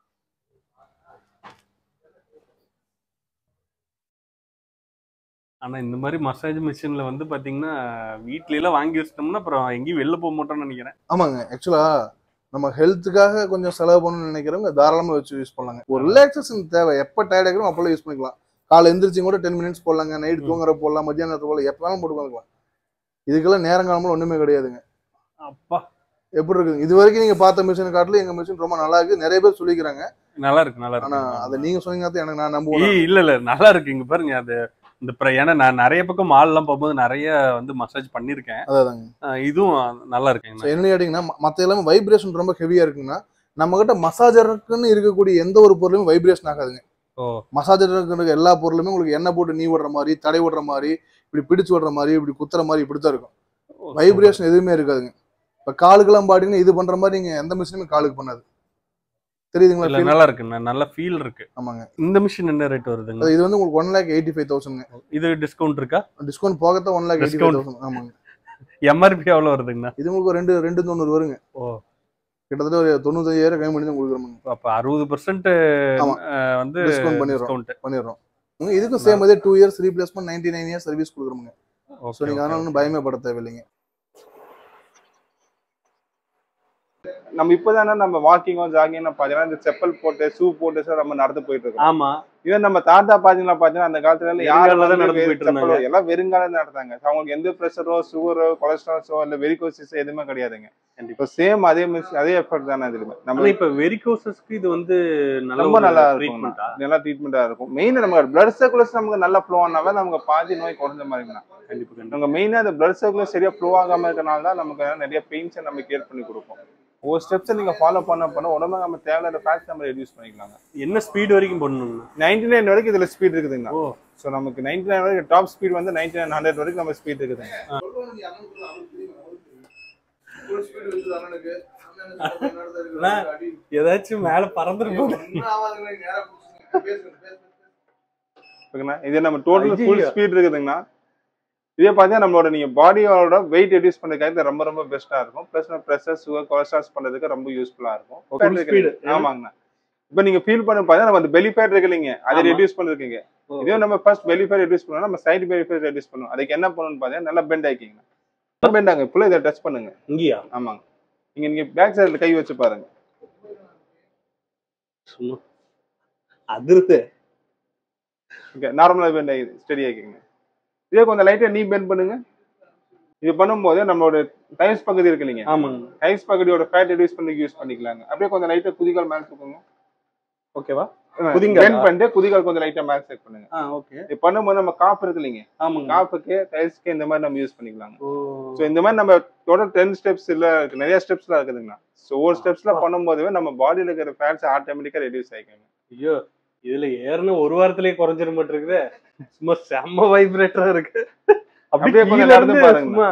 Speaker 2: ஆனா இந்த மாதிரி மசாஜ் மிஷின்ல வந்து பாத்தீங்கன்னா வீட்ல எல்லாம் வாங்கி வச்சிட்டோம்னா அப்புறம் எங்கேயும் வெளில போக மாட்டோம்னு நினைக்கிறேன்
Speaker 1: ஆமாங்க ஆக்சுவலா நம்ம ஹெல்த்துக்காக கொஞ்சம் செலவு பண்ணணும்னு நினைக்கிறவங்க தாராளமா வச்சு யூஸ் பண்ணலாங்க ஒரு ரிலாக்ஸேஷன் தேவை எப்போ டயர்ட் ஆகிறோம் அப்பெல்லாம் யூஸ் பண்ணிக்கலாம் காலை எந்திரிச்சு கூட டென் மினிட்ஸ் போடலாங்க நைட்
Speaker 2: ம்.
Speaker 1: தூங்குற போடலாம் மத்தியானம் நேரத்துல போடலாம் எப்போ வேணாலும் போட்டு உட்காந்துக்கலாம் இதுக்கெல்லாம் நேரங்காலமெல்லாம் ஒண்ணுமே கிடையாதுங்க
Speaker 2: அப்பா
Speaker 1: எப்படி இருக்குது இது வரைக்கும் நீங்க பார்த்த மிஷின் காட்டிலும் எங்க மிஷின் ரொம்ப நல்லா இருக்கு நிறைய பேர் சொல்லிக்கிறாங்க
Speaker 2: நல்லா இருக்கு நல்லா
Speaker 1: ஆனா
Speaker 2: இருக்கு
Speaker 1: அதை நீங்க சொன்னீங்க தான் எனக்கு நான்
Speaker 2: ஈ,
Speaker 1: நம்புவேன்
Speaker 2: இல்ல இல்ல நல்லா இருக்கு இங்க பாருங்க அது இந்த பிர- ஏன்னா நான் நிறைய பக்கம் மால்லாம் போகும்போது நிறைய வந்து மசாஜ் பண்ணியிருக்கேன்
Speaker 1: அதாங்க
Speaker 2: அஹ் இதுவும் நல்லா இருக்குங்க
Speaker 1: ஸோ என்ன கேட்டிங்கன்னா ம- மத்த எல்லாமே வைப்ரேஷன் ரொம்ப ஹெவியா இருக்குன்னா நம்ம கிட்ட மசாஜருக்குன்னு இருக்கக்கூடிய எந்த ஒரு பொருளுமே வைப்ரேஷன் ஆகாதுங்க
Speaker 2: ஓ
Speaker 1: மசாஜருக்கு இருக்க எல்லா பொருளுமே உங்களுக்கு எண்ணெய் போட்டு நீ விடுற மாதிரி தடை விடுற மாதிரி இப்படி பிடிச்சு விடுற மாதிரி இப்படி குத்துற மாதிரி இப்படி தான் இருக்கும் வைப்ரேஷன் எதுவுமே இருக்காதுங்க இப்போ காலுக்கெல்லாம் பாத்தீங்கன்னா இது பண்ற மாதிரி நீங்க எந்த மிஷினுமே காலுக்கு பண்ணாது தெரியுதுங்களா
Speaker 2: இல்ல
Speaker 1: feel?
Speaker 2: நல்லா இருக்கு ந- நல்ல ஃபீல் இருக்கு
Speaker 1: ஆமாங்க
Speaker 2: இந்த மிஷின் என்ன ரேட் வருதுங்க
Speaker 1: அது இது வந்து உங்களுக்கு one lakh eighty five thousand
Speaker 2: இது டிஸ்கவுண்ட் இருக்கா
Speaker 1: டிஸ்கவுண்ட் போகத்தான் one lakh eighty five
Speaker 2: Discount.
Speaker 1: Thousand ஆமாங்க
Speaker 2: எம்ஆர்பி எவ்வளவு வருதுங்கண்ணா
Speaker 1: இது உங்களுக்கு ஒரு ரெண்டு ரெண்டு தொண்ணூறு வருங்க
Speaker 2: ஓ
Speaker 1: கிட்டத்தட்ட ஒரு தொண்ணூத்தஞ்சாயிரம் கம்மி பண்ணி தான் கொடுக்குறோம்
Speaker 2: அப்ப அறுபது பர்சன்ட்
Speaker 1: ஆமா.
Speaker 2: வந்து
Speaker 1: டிஸ்கவுண்ட் பண்ணிடுறோம்
Speaker 2: டிஸ்கவுண்ட்
Speaker 1: பண்ணிடுறோம் உங்க இதுக்கும் சேம் அதே two years replacement ninety nine years service கொடுக்குறோங்க ஸோ நீங்க அதனால ஒன்றும் பயமே பட தேவையில்லைங்க
Speaker 3: நம்ம இப்பதானே நம்ம வாக்கிங்கோ ஜாகிங் பாத்தீங்கன்னா இந்த செப்பல் போட்டு ஷூ போட்டு சார் நம்ம நடந்து போயிட்டு இருக்கோம்
Speaker 2: ஆமா
Speaker 3: இதே நம்ம தாத்தா பாத்தீங்கன்னா பாத்தீங்கன்னா அந்த காலத்துல எல்லாம் யாரும்
Speaker 2: வெறுங்கால்ல தான்
Speaker 3: வந்து
Speaker 2: நடந்து
Speaker 3: வெறும்
Speaker 2: போயிட்டு
Speaker 3: செப்பலோ,
Speaker 2: இருந்தாங்க.
Speaker 3: எல்லாம் வெறுங்காலம் நடத்தாங்க So, அவங்களுக்கு எந்த ப்ரெஷரோ சுகரோ கொலஸ்ட்ரால்ஸோ இல்ல வெரிகோசிஸ் எதுவுமே கிடையாதுங்க இப்போ சேம் அதே மிஸ் அதே எஃபர்ட் தானே இதுல நம்ம
Speaker 2: ஆனா இப்ப வெரிகோசஸ்க்கு இது வந்து நல்ல
Speaker 3: ரொம்ப நல்லா இருக்கும்
Speaker 2: ட்ரீட்மெண்டா
Speaker 3: நல்லா ட்ரீட்மெண்டா இருக்கும் மெயின் நம்ம பிளட் சர்க்குலேஷன் நமக்கு நல்லா ஃப்ளோ ஆனாவே நமக்கு பாதி நோய் குறைஞ்ச மாதிரி தான்
Speaker 2: கண்டிப்பா கண்டிப்பா
Speaker 3: நமக்கு மெயினா அந்த பிளட் சர்க்குலேஷன் சரியா ஃப்ளோ ஆகாம இருக்கனால தான் நமக்கு நிறைய பெயின்ஸை நம்ம கேர் பண்ணி கொடுப்போம் ஒவ்வொரு ஸ்டெப்ஸை நீங்க ஃபாலோ பண்ண பண்ண உடம்பு நம்ம தேவையில்லாத ஃபேட்ஸ் நம்ம ரெடியூஸ் பண்ணிக்கலாங்க
Speaker 2: என்ன ஸ்பீட் வரைக்கும் பண்ணணும்னா
Speaker 3: நைன்டி நைன் வரைக்கும் இதுல ஸ்பீட் இருக்குதுங்க
Speaker 2: ஓ
Speaker 3: ஸோ நமக்கு நைன்டி நைன் வரைக்கும் டாப் ஸ்பீட் வந்து நைன்டி நைன் ஹண்ட்ரட் வரைக்கும் நம்ம ஸ்பீட் இருக்குதுங்க
Speaker 2: ஏதாச்சும் மேல பறந்துட்டு போகுது
Speaker 3: ஓகேங்களா இது நம்ம டோட்டல் ஃபுல்
Speaker 2: ஐயையோ.
Speaker 3: ஸ்பீட் இருக்குதுங்கண்ணா இதே பார்த்தீங்கன்னா நம்மளோட நீங்க பாடியோட வெயிட் ரெடியூஸ் பண்றதுக்காக இது ரொம்ப ரொம்ப பெஸ்ட்டா இருக்கும் ப்ளஸ் ப்ரெஷர் சுகர் கொலஸ்ட்ரால்ஸ் பண்றதுக்கு ரொம்ப யூஸ்ஃபுல்லா இருக்கும்
Speaker 2: Full speed.
Speaker 3: ஆமாங்கண்ணா இப்போ நீங்க ஃபீல் பண்ண பார்த்தா நம்ம அந்த பெலி ஃபேட் இருக்கு இல்லைங்க அதை
Speaker 2: ஆமா.
Speaker 3: ரெடியூஸ் பண்ணிருக்கீங்க இதே நம்ம ஃபர்ஸ்ட் பெலி ஃபேட் ரெடியூஸ் பண்ணோம் நம்ம சைடு பெலி ஃபேட் ரெடியூஸ் பண்ணுவோம் அதுக்கு என்ன பண்ணணும்னு பார்த்தீங்கன்னா நல்லா பெண்ட் ஆக்கிங்க பெண்ட் ஆங்க ஃபுல்லாக இதை டச் பண்ணுங்க
Speaker 2: இங்கயா
Speaker 3: ஆமாங்க நீங்க நீங்க பேக் சைடுல கை வச்சு பாருங்க
Speaker 2: சும்மா அதிர்த்து
Speaker 3: ஓகே நார்மலாக பெண்ட் ஆகி ஸ்டெடி ஆக்கிங்க இதே கொஞ்சம் லைட்டாக நீ பெண்ட் பண்ணுங்க இது பண்ணும்போது நம்மளோட டைம்ஸ் பகுதி இருக்கு இல்லைங்க
Speaker 2: ஆமாங்க
Speaker 3: டைம்ஸ் பகுதியோட ஃபேட் ரெடியூஸ் பண்ணி யூஸ் பண்ணிக்கலாங்க அப்படியே கொஞ்சம் லைட்டாக குதிகால் மேலே தூக்குங்க
Speaker 2: ஓகேவா
Speaker 3: குதிங்க
Speaker 2: குதிங்காலா?
Speaker 3: பெண்ட் பண்ணிட்டு குதிகால் கொஞ்சம் லைட்டாக மேலே செக் பண்ணுங்க
Speaker 2: ஆ ஓகே
Speaker 3: இது பண்ணும்போது நம்ம காப்பு இருக்கு இல்லைங்க
Speaker 2: ஆமாங்க
Speaker 3: காப்புக்கு டைல்ஸ்க்கு இந்த மாதிரி நம்ம யூஸ் பண்ணிக்கலாங்க
Speaker 2: ஓ
Speaker 3: ஸோ இந்த மாதிரி நம்ம டோட்டல் டென் ஸ்டெப்ஸ் இல்ல இருக்கு நிறைய ஸ்டெப்ஸ்லாம் இருக்குதுங்கண்ணா ஸோ ஒவ்வொரு ஸ்டெப்ஸ்ல பண்ணும்போதுவே நம்ம பாடியில் இருக்கிற ஃபேட்ஸ் ஆட்டோமேட்டிக்காக ரெடியூஸ் ஆகிக்கோங்க
Speaker 2: ஐயோ இதுல ஏறின ஒரு வாரத்திலேயே குறைஞ்சிட மாட்டிருக்குது சும்மா செம்ம வைப்ரேட்டரா இருக்கு
Speaker 3: அப்படியே கொஞ்சம்
Speaker 2: கீழ
Speaker 3: நடந்து
Speaker 2: இருந்து
Speaker 3: பாருங்க.
Speaker 2: சும்மா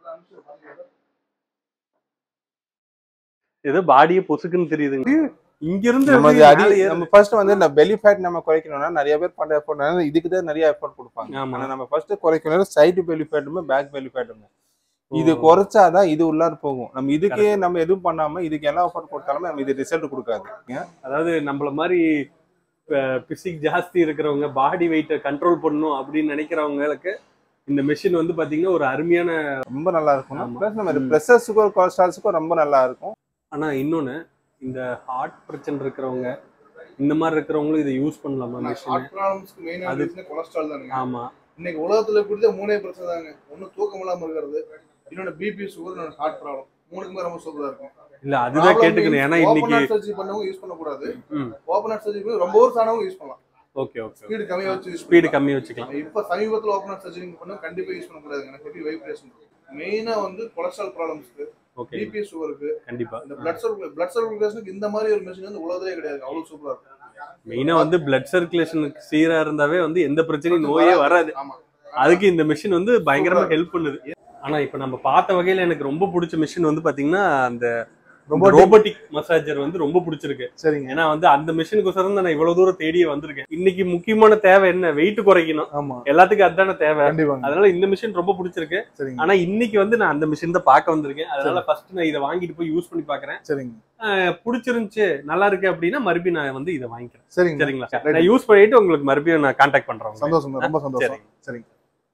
Speaker 2: ஏதோ பாடிய பொசுக்குன்னு தெரியுதுங்க இங்க இருந்து
Speaker 3: நம்ம
Speaker 2: அப்படியே
Speaker 3: அது அடி
Speaker 2: மேல ஏறுது.
Speaker 3: நம்ம ஃபர்ஸ்ட் வந்து இந்த பெலி ஃபேட் நம்ம குறைக்கணும்னா நிறைய பேர் பண்ற எஃபோர்ட் இதுக்கு தான் நிறைய எஃபோர்ட் கொடுப்பாங்க
Speaker 2: ஆமா.
Speaker 3: ஆனா நம்ம ஃபர்ஸ்ட் குறைக்கணும் சைடு பெலி ஃபேட்டுமே பேக் பெலி ஃபேட்டுமே இது குறைச்சாதான் இது உள்ளார போகும் நம்ம இதுக்கே நம்ம எதுவும் பண்ணாம இதுக்கு எல்லா எஃபோர்ட் கொடுத்தாலுமே நம்ம இது ரிசல்ட் கொடுக்காது
Speaker 2: அதாவது நம்மள மாதிரி பிசிக் ஜாஸ்தி இருக்கிறவங்க பாடி வெயிட்டை கண்ட்ரோல் பண்ணணும் அப்படின்னு நினைக்கிறவங்களுக்கு இந்த மெஷின் வந்து பாத்தீங்கன்னா ஒரு அருமையான
Speaker 3: ரொம்ப நல்லா இருக்கும்
Speaker 2: ஆமா.
Speaker 3: ப்ளஸ் நம்ம
Speaker 2: ம்.
Speaker 3: ப்ரெஷர் சுகர் கொலஸ்ட்ரால்ஸுக்கும் ரொம்ப நல்லா இருக்கும்
Speaker 2: ஆனா இன்னொன்னு இந்த ஹார்ட் பிரச்சனை இருக்கிறவங்க இந்த மாதிரி இருக்கிறவங்களும் இதை யூஸ் பண்ணலாமா மிஷின்
Speaker 1: ஹார்ட் ப்ராப்ளம்ஸ்க்கு மெயினான
Speaker 2: அது-
Speaker 1: ரீசன் கொலஸ்ட்ரால் தானுங்க
Speaker 2: ஆமா
Speaker 1: இன்னைக்கு உலகத்துல இப்படிதான் மூணே பிரச்சனை தாங்க ஒண்ணு தூக்கம் இல்லாம இருக்கிறது இன்னொன்னு பிபி சுகர் இன்னொன்னு ஹார்ட் ப்ராப்ளம் மூணுக்குமே ரொம்ப சூப்பரா இருக்கும்
Speaker 2: இல்ல அதுதான் கேட்டுக்கணும் ஏன்னா இன்னைக்கு
Speaker 1: சர்ஜரி பண்ணவங்க யூஸ் பண்ணக்கூடாது
Speaker 2: ம்
Speaker 1: ஓப்பன் ஹார்ட் சர்ஜரி ரொம்ப வருஷம் ஆனவங்க யூஸ் பண்ணலாம்
Speaker 2: ஓகே ஓகே
Speaker 1: ஸ்பீடு கம்மியா வச்சு யூஸ்
Speaker 2: ஸ்பீடு கம்மி வச்சுக்கலாம்
Speaker 1: இப்ப சமீபத்துல ஓப்பன் ஹார்ட் சர்ஜரி பண்ண கண்டிப்பா யூஸ் பண்ணக்கூடாதுங்க எனக்கு ஹெவி வைப்ரேஷன் மெயினா வந்து கொலஸ்ட்ரால் ப்ராப்ளம்ஸ்க்கு
Speaker 2: ஓகே
Speaker 1: பிபி சுகருக்கு
Speaker 2: கண்டிப்பா
Speaker 1: இந்த பிளட் சர்க்குலே பிளட் சர்க்குலேஷனுக்கு இந்த மாதிரி ஒரு மிஷின் வந்து உலகத்திலே கிடையாது அவ்வளவு சூப்பரா இருக்கும்
Speaker 2: மெயினா வந்து பிளட் சர்க்குலேஷனுக்கு சீரா இருந்தாவே வந்து எந்த பிரச்சனையும் நோயே வராது
Speaker 1: ஆமா
Speaker 2: அதுக்கு இந்த மிஷின் வந்து பயங்கரமா ஹெல்ப் பண்ணுது ஆனா இப்ப நம்ம பார்த்த வகையில எனக்கு ரொம்ப பிடிச்ச மிஷின் வந்து பாத்தீங்கன்னா அந்த
Speaker 1: Robotic.
Speaker 2: ரோபோட்டிக் மசாஜர் வந்து ரொம்ப பிடிச்சிருக்கு
Speaker 1: சரிங்க
Speaker 2: ஏன்னா வந்து அந்த மிஷினுக்கோசரம் தான் நான் இவ்வளவு தூரம் தேடியே வந்திருக்கேன் இன்னைக்கு முக்கியமான தேவை என்ன வெயிட் குறைக்கணும்
Speaker 1: ஆமா
Speaker 2: எல்லாத்துக்கும் அதுதானே தேவை
Speaker 1: கண்டிப்பாங்க
Speaker 2: அதனால இந்த மிஷின் ரொம்ப பிடிச்சிருக்கு
Speaker 1: சரிங்க
Speaker 2: ஆனா இன்னைக்கு வந்து நான் அந்த மிஷின் தான் பார்க்க வந்திருக்கேன் அதனால ஃபர்ஸ்ட் நான் இதை வாங்கிட்டு போய் யூஸ் பண்ணி பாக்குறேன்
Speaker 1: சரிங்க
Speaker 2: அஹ் பிடிச்சிருந்துச்சு நல்லா இருக்கு அப்படின்னா மறுபடியும் நான் வந்து இதை வாங்கிக்கிறேன்
Speaker 1: சரிங்க
Speaker 2: சரிங்களா
Speaker 1: Right.
Speaker 2: நான் யூஸ் பண்ணிட்டு உங்களுக்கு மறுபடியும் நான் கான்டாக்ட் பண்றேன் உங்களை.
Speaker 1: சந்தோஷம் ரொம்ப சந்தோஷம்
Speaker 2: சரிங்க.
Speaker 1: சரிங்க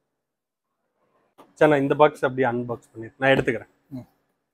Speaker 2: சரி நான் இந்த பாக்ஸ் அப்படியே அன்பாக்ஸ் பண்ணி நான் எடுத்துக்கிறேன்
Speaker 1: ம்.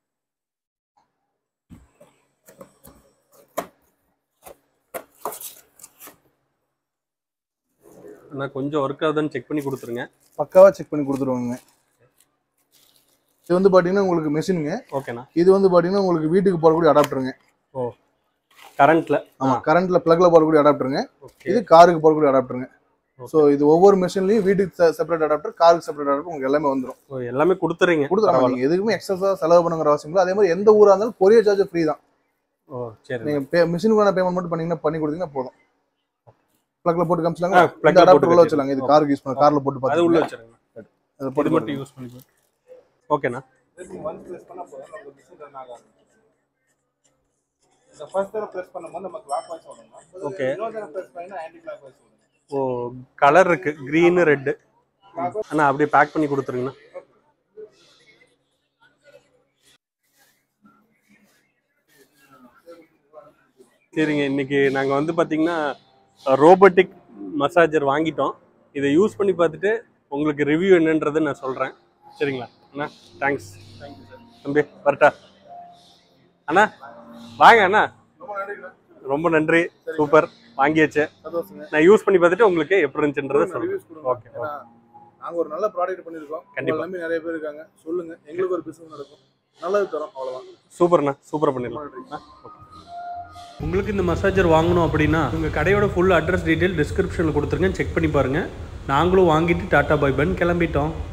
Speaker 2: நான் கொஞ்சம் ஒர்க் ஆகுதுன்னு செக் பண்ணி கொடுத்துருங்க
Speaker 1: பக்காவா செக் பண்ணி கொடுத்துருவாங்க இது வந்து பாத்தீங்கன்னா உங்களுக்கு மெஷினுங்க
Speaker 2: ஓகேண்ணா
Speaker 1: இது வந்து பாத்தீங்கன்னா உங்களுக்கு வீட்டுக்கு போடக்கூடிய அடாப்டருங்க
Speaker 2: கரண்ட்ல
Speaker 1: ஆமா கரண்ட்ல பிளக்ல போடக்கூடிய அடாப்டருங்க
Speaker 2: ஓகே
Speaker 1: இது காருக்கு போடக்கூடிய அடாப்டருங்க ஸோ இது ஒவ்வொரு மிஷின்லயும் வீட்டுக்கு செப்பரேட் அடாப்டர் காருக்கு செப்பரேட் அடாப்டர் உங்களுக்கு எல்லாமே வந்துடும்
Speaker 2: ஓ, எல்லாமே கொடுத்துறீங்க
Speaker 1: கொடுத்துருவாங்க நீங்க எதுக்குமே எக்ஸஸா செலவு பண்ணுங்கிற அவசியம் இல்லை அதே மாதிரி எந்த ஊரா இருந்தாலும் கொரியர் சார்ஜ் ஃப்ரீ தான்
Speaker 2: ஓ சரி
Speaker 1: நீங்க பே மிஷினுக்கான பேமெண்ட் மட்டும் பண்ணீங்கன்னா பண்ணி கொடுத்தீங்கன்னா போதும் பிளக்ல போட்டு
Speaker 2: ஆ,
Speaker 1: காமிச்சாங்க
Speaker 2: plug
Speaker 1: இந்த
Speaker 2: ல
Speaker 1: அடாப்டர் உள்ள
Speaker 2: போட்டு
Speaker 1: வச்சிடலாங்க இது காருக்கு யூஸ் பண்ண கார்ல போட்டு
Speaker 2: அது உள்ள
Speaker 1: பார்த்து
Speaker 2: வச்சிருங்க
Speaker 1: அது
Speaker 2: இது
Speaker 1: போட்டு
Speaker 2: மட்டும் யூஸ் பண்ணிக்கோ ஓகேண்ணா
Speaker 3: ஒன்ஸ் ப்ரெஸ் பண்ணா போதும் நம்ம மிஷின் ரன் ஆகாது இந்த ஃபர்ஸ்ட் தடவை ப்ரெஸ் பண்ணும்போது நம்ம கிளாக் வாய்ஸ் ஓடணும்
Speaker 2: Okay.
Speaker 3: இன்னொரு தடவை ப்ரெஸ் பண்ணினா ஆன்டி கிளாக் வாய்ஸ் ஓடும்
Speaker 2: ஓ கலர் இருக்கு க்ரீனு ரெட்டு அண்ணா அப்படியே பேக் பண்ணி கொடுத்துருங்கண்ணா சரிங்க இன்னைக்கு நாங்கள் வந்து பார்த்தீங்கன்னா ரோபோட்டிக் மசாஜர் வாங்கிட்டோம் இதை யூஸ் பண்ணி பார்த்துட்டு உங்களுக்கு ரிவ்யூ என்னன்றதை நான் சொல்கிறேன் சரிங்களா அண்ணா தேங்க்ஸ் தம்பி வரட்டா அண்ணா வாங்க அண்ணா ரொம்ப நன்றி சூப்பர் வாங்கியாச்சு
Speaker 1: சந்தோஷங்க
Speaker 2: நான் யூஸ் பண்ணி பார்த்துட்டு உங்களுக்கு எப்படி இருந்துச்சுன்றதை சொல்றேன்
Speaker 1: ரிவ்யூஸ் கொடுங்க
Speaker 2: ஓகே
Speaker 1: ஏன்னா, நாங்க ஒரு நல்ல ப்ராடக்ட் பண்ணிருக்கோம்
Speaker 2: கண்டிப்பா.
Speaker 1: உங்களை நம்பி நிறைய பேர் இருக்காங்க சொல்லுங்க எங்களுக்கு ஒரு பிசினஸ் நடக்கும் நல்லது தரோம் அவ்வளவுதான்
Speaker 2: சூப்பர்ண்ணா சூப்பராக பண்ணிடலாம் உங்களுக்கு இந்த மசாஜர் வாங்கணும் அப்படின்னா உங்கள் கடையோட ஃபுல் அட்ரஸ் டீட்டெயில் டிஸ்கிரிப்ஷனில் கொடுத்துருங்க செக் பண்ணி பாருங்கள் நாங்களும் வாங்கிட்டு டாட்டா பை பன் கிளம்பிட்டோம்